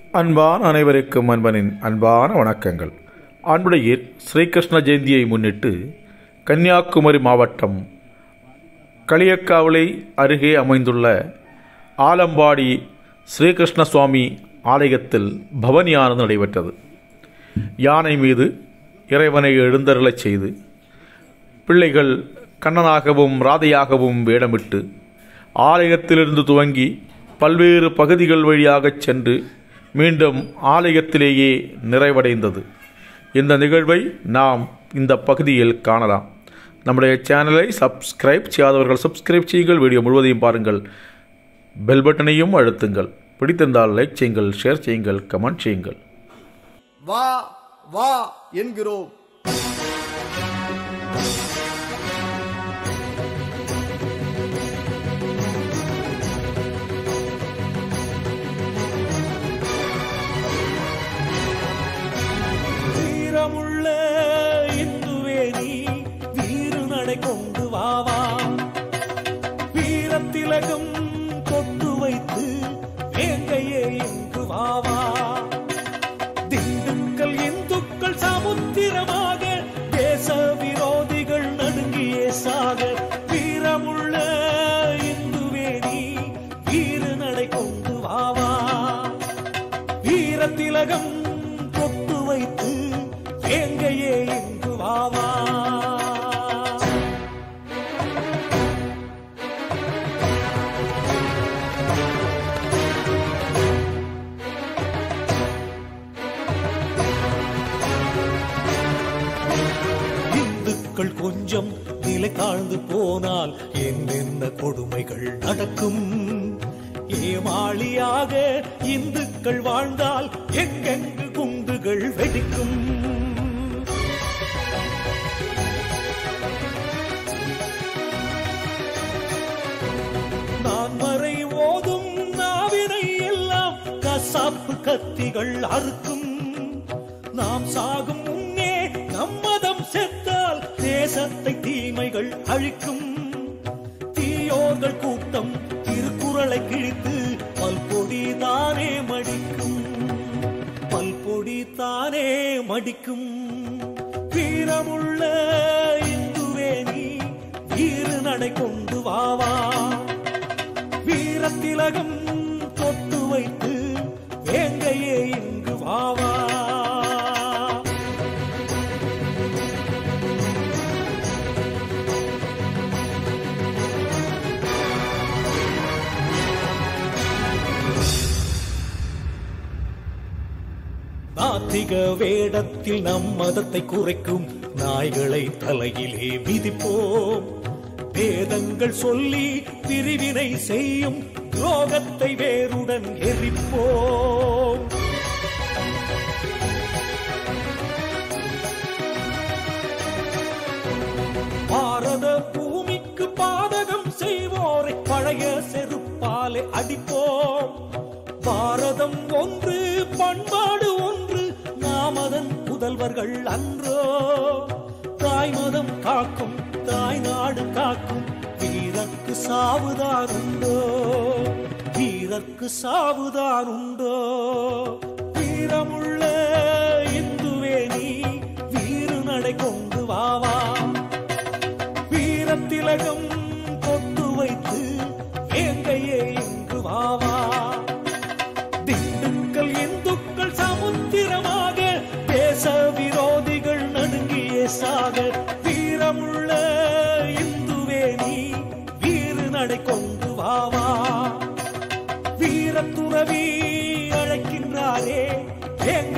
அன்பான அனைவருக்கும் அன்பனின் அன்பான வணக்கங்கள் அன்புடைய ஸ்ரீகிருஷ்ண ஜெயந்தியை முன்னிட்டு கன்னியாகுமரி மாவட்டம் களியக்காவலை அருகே அமைந்துள்ள ஆலம்பாடி ஸ்ரீகிருஷ்ண சுவாமி ஆலயத்தில் பவனியானது நடைபெற்றது யானை மீது இறைவனை எழுந்தருளச் செய்து பிள்ளைகள் கண்ணனாகவும் ராதையாகவும் வேடமிட்டு ஆலயத்திலிருந்து துவங்கி பல்வேறு பகுதிகள் வழியாகச் சென்று மீண்டும் ஆலயத்திலேயே நிறைவடைந்தது இந்த நிகழ்வை நாம் இந்த பகுதியில் காணலாம் நம்முடைய சேனலை சப்ஸ்கிரைப் செய்யாதவர்கள் சப்ஸ்கிரைப் செய்யுங்கள் வீடியோ முழுவதையும் பாருங்கள் பெல் பட்டனையும் அழுத்துங்கள் பிடித்திருந்தால் லைக் செய்யுங்கள் ஷேர் செய்யுங்கள் கமெண்ட் செய்யுங்கள் வா வா என்கிறோம் வீரமுள்ள இந்துவே நீ வீறு நடை கொண்டு வாவா வீரத்திலகம் கொண்டு வைத்து வேங்கையே இங்கு வாவா திண்டுக்கல் இந்துக்கள் சமுத்திரமாக தேச விரோதிகள் நடுங்கியே சாக வீரமுள்ள இந்துவே நீ வீறு நடை கொண்டு வாவா வீரத்திலகம் கொட்டு வைத்து எங்கையே இங்கு வாவா இந்துக்கள் கொஞ்சம் நிலை தாழ்ந்து போனால் என்னென்ன கொடுமைகள் நடக்கும் ஏமாளியாக இந்துக்கள் வாழ்ந்தால் எங்கெங்கு குண்டுகள் வெடிக்கும் நான் மறை ஓதும் நாவினை எல்லாம் கசாப்பு கத்திகள் அறுக்கும் நாம் சாகும் முன்னே நம்மதம் செத்தால் தேசத்தை தீமைகள் அழிக்கும் தீயோர்கள் கூட்டம் திருக்குறளை கிழித்து பல்பொடி தானே மடிக்கும் பல்பொடி தானே மடிக்கும் வீரமுள்ள இந்துவே நீ வீறு நடை கொண்டு வாவா வீரத்திலகம் தொட்டு வைத்து வேங்கையே இங்கு வாவா நாத்திக வேடத்தில் நம் மதத்தை குறைக்கும் நாய்களை தலையிலே விதிப்போம் வேதங்கள் சொல்லி பிரிவினை செய்யும் துரோகத்தை வேருடன் எரிப்போம் பாரத பூமிக்கு பாதகம் செய்வோரை பழைய செருப்பாலே அடிப்போம் பாரதம் ஒன்று பண்பாடு ஒன்று நாம் அதன் புதல்வர்கள் அன்றோ தாய் மதம் காக்கும் தாய் நாடு காக்கும் வீரர்க்கு சாவுதான் உண்டோ வீரர்க்கு சாவுதான் உண்டோ வீரமுள்ள இந்துவே நீ வீறு நடை கொண்டு வாவா வீரத்திலகம் கொண்டு வைத்து எங்கையே இங்கு வாவா திண்டுக்கல் இந்துக்கள் சமுத்திரமாக தேச விரோதிகள் நடுங்கிய சாக வீரமுள்ள இந்துவே நீ வீறு நடை கொண்டு வாவா வீரத்துறவி அழைக்கின்றாரே எங்க